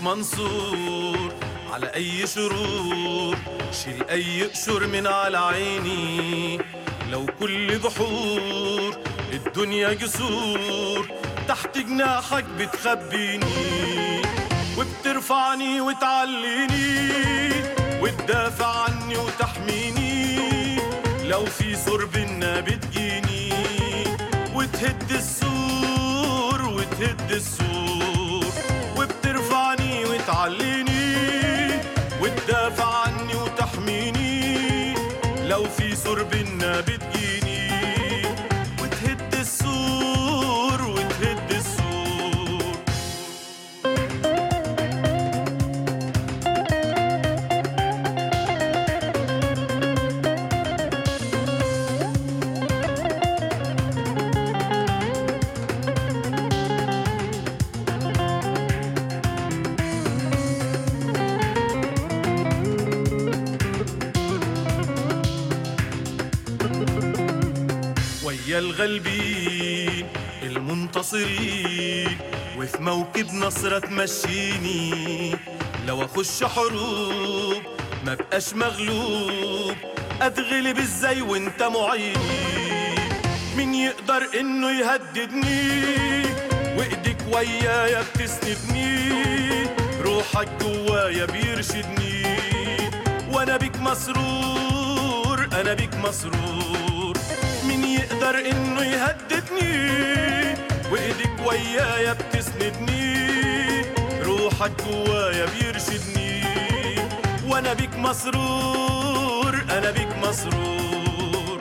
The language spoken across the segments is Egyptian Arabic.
منصور على أي شرور شيل أي قشور من على عيني لو كل بحور الدنيا جسور تحت جناحك بتخبيني وبترفعني وتعليني وتدافع عني وتحميني لو في سور بينا بتجيني وتهد السور وتهد السور وبترفعني وتعليني وتدافع عني وتحميني لو في سور بينا بتجيني وتهد السور وتهد السور ويا الغالبين المنتصرين وفي موكب نصرة تمشيني لو اخش حروب ما بقاش مغلوب اتغلب ازاي وانت معيني مين يقدر انه يهددني وايديك ويايا بتسندني روحك جوايا بيرشدني وانا بيك مسرور انا بيك مسرور مين يقدر انه يهددني وايديك ويايا بتسندني روحك جوايا بيرشدني وانا بيك مسرور انا بيك مسرور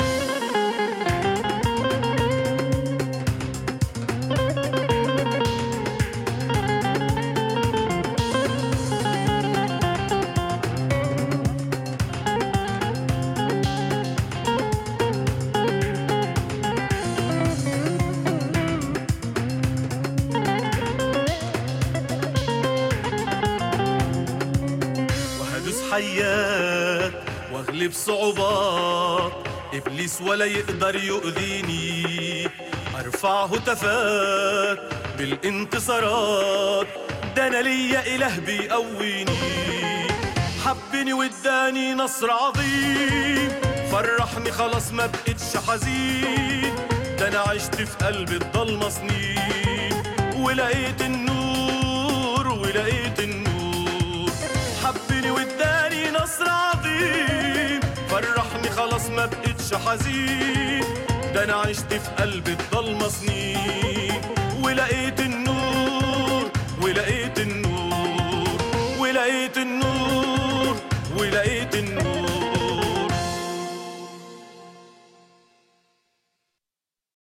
وهدوس حيات واغلب صعوبات ابليس ولا يقدر يؤذيني ارفع هتافات بالانتصارات ده انا ليا اله بيقويني حبني واداني نصر عظيم فرحني خلاص ما بقتش حزين ده انا عشت في قلب الضلمه سنين ولقيت النور ولقيت النور حبني واداني نصر عظيم فرحني خلاص ما بقتش حزين ده انا عشت في قلب الضلمه سنين ولقيت النور ولقيت النور